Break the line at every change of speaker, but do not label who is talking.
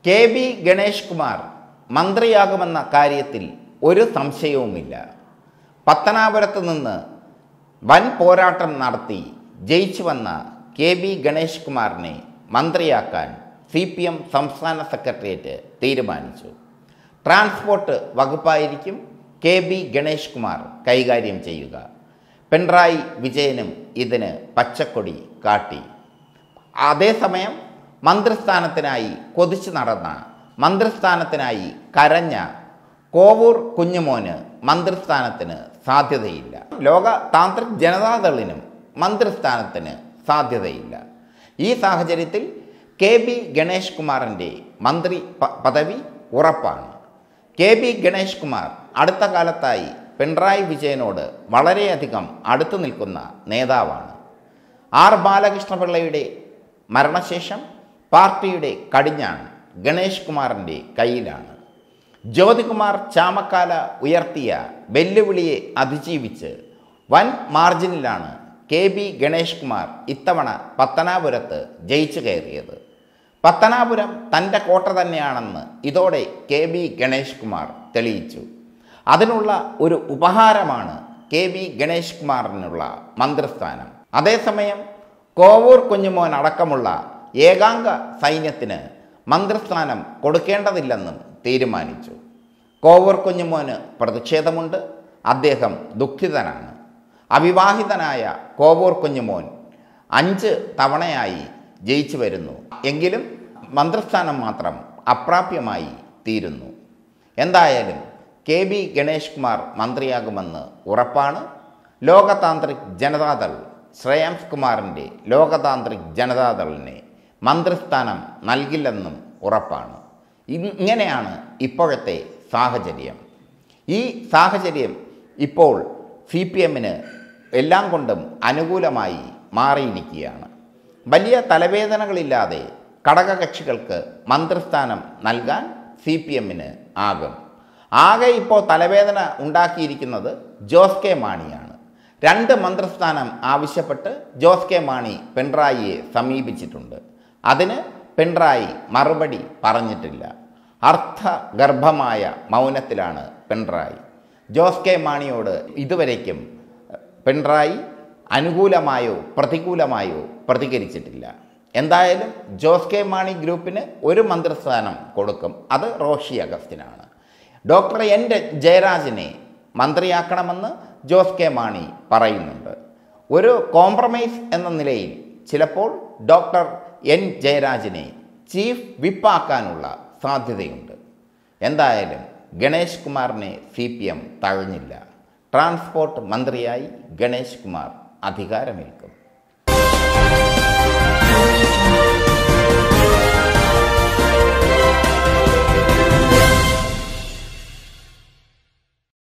K B Ganesh Kumar മന്ത്രിയാകുമെന്ന കാര്യത്തിൽ ഒരു സംശയവുമില്ല പത്തനാപുരത്ത് നിന്ന് വൻ പോരാട്ടം നടത്തി ജയിച്ചു വന്ന കെ ബി ഗണേഷ് കുമാറിനെ മന്ത്രിയാക്കാൻ സി പി എം സംസ്ഥാന സെക്രട്ടേറിയറ്റ് തീരുമാനിച്ചു ട്രാൻസ്പോർട്ട് വകുപ്പായിരിക്കും കെ ബി ഗണേഷ് കുമാർ കൈകാര്യം ചെയ്യുക പിണറായി വിജയനും ഇതിന് പച്ചക്കൊടി കാട്ടി അതേസമയം മന്ത്രിസ്ഥാനത്തിനായി കൊതിച്ചു നടന്ന മന്ത്രിസ്ഥാനത്തിനായി കരഞ്ഞ കോവൂർ കുഞ്ഞുമോന് മന്ത്രിസ്ഥാനത്തിന് സാധ്യതയില്ല ലോക താന്ത്രിക് ജനതാദളിനും മന്ത്രിസ്ഥാനത്തിന് സാധ്യതയില്ല ഈ സാഹചര്യത്തിൽ കെ ബി ഗണേഷ് കുമാറിൻ്റെ മന്ത്രി പ- പദവി ഉറപ്പാണ് കെ ബി ഗണേഷ് കുമാർ അടുത്ത കാലത്തായി പിണറായി വിജയനോട് വളരെയധികം അടുത്തു നിൽക്കുന്ന നേതാവാണ് ആർ ബാലകൃഷ്ണപിള്ളയുടെ മരണശേഷം പാർട്ടിയുടെ കടിഞ്ഞാണ് ഗണേഷ് കുമാറിൻ്റെ കയ്യിലാണ് ജ്യോതികുമാർ ചാമക്കാല ഉയർത്തിയ വെല്ലുവിളിയെ അതിജീവിച്ച് വൻ മാർജിനിലാണ് കെ ബി ഗണേഷ് കുമാർ ഇത്തവണ പത്തനാപുരത്ത് ജയിച്ചു കയറിയത് പത്തനാപുരം തൻ്റെ കോട്ട തന്നെയാണെന്ന് ഇതോടെ കെ ബി ഗണേഷ് കുമാർ തെളിയിച്ചു അതിനുള്ള ഒരു ഉപഹാരമാണ് കെ ബി ഗണേഷ് കുമാറിനുള്ള മന്ത്രിസ്ഥാനം അതേസമയം കോവൂർ കുഞ്ഞുമോൻ അടക്കമുള്ള ഏകാംഗ സൈന്യത്തിന് മന്ത്രിസ്ഥാനം കൊടുക്കേണ്ടതില്ലെന്നും തീരുമാനിച്ചു കോവൂർ കുഞ്ഞുമോന് പ്രതിഷേധമുണ്ട് അദ്ദേഹം ദുഃഖിതനാണ് അവിവാഹിതനായ കോവൂർ കുഞ്ഞുമോൻ അഞ്ച് തവണയായി ജയിച്ചു വരുന്നു എങ്കിലും മന്ത്രിസ്ഥാനം മാത്രം അപ്രാപ്യമായി തീരുന്നു എന്തായാലും കെ ബി ഗണേഷ് കുമാർ മന്ത്രിയാകുമെന്ന് ഉറപ്പാണ് ലോകതാന്ത്രിക് ജനതാദൾ ശ്രേയാംസ് കുമാറിൻ്റെ ലോകതാന്ത്രിക് ജനതാദളിനെ മന്ത്രിസ്ഥാനം നൽകില്ലെന്നും ഉറപ്പാണ് ഇ- ഇങ്ങനെയാണ് ഇപ്പോഴത്തെ സാഹചര്യം ഈ സാഹചര്യം ഇപ്പോൾ സി പി എമ്മിന് എല്ലാം കൊണ്ടും അനുകൂലമായി മാറിയിരിക്കുകയാണ് വലിയ തലവേദനകളില്ലാതെ ഘടകകക്ഷികൾക്ക് മന്ത്രിസ്ഥാനം നൽകാൻ സി പി എമ്മിന് ആകും ആകെ ഇപ്പോൾ തലവേദന ഉണ്ടാക്കിയിരിക്കുന്നത് ജോസ് കെ മാണിയാണ് രണ്ട് മന്ത്രിസ്ഥാനം ആവശ്യപ്പെട്ട് ജോസ് കെ മാണി പിണറായിയെ സമീപിച്ചിട്ടുണ്ട് അതിന് പിണറായി മറുപടി പറഞ്ഞിട്ടില്ല അർത്ഥഗർഭമായ മൗനത്തിലാണ് പിണറായി ജോസ് കെ മാണിയോട് ഇതുവരേക്കും പിണറായി അനുകൂലമായോ പ്രതികൂലമായോ പ്രതികരിച്ചിട്ടില്ല എന്തായാലും ജോസ് കെ മാണി ഗ്രൂപ്പിന് ഒരു മന്ത്രിസ്ഥാനം കൊടുക്കും അത് റോഷി അഗസ്റ്റിനാണ് ഡോക്ടർ എൻ ര- ജയരാജനെ മന്ത്രിയാക്കണമെന്ന് ജോസ് കെ മാണി പറയുന്നുണ്ട് ഒരു കോംപ്രമൈസ് എന്ന നിലയിൽ ചിലപ്പോൾ ഡോക്ടർ എൻ ജയരാജനെ ചീഫ് വിപ്പാക്കാനുള്ള സാധ്യതയുണ്ട് എന്തായാലും ഗണേഷ് കുമാറിനെ സി പി എം തഴഞ്ഞില്ല ട്രാൻസ്പോർട്ട് മന്ത്രിയായി ഗണേഷ് കുമാർ അധികാരമേൽക്കും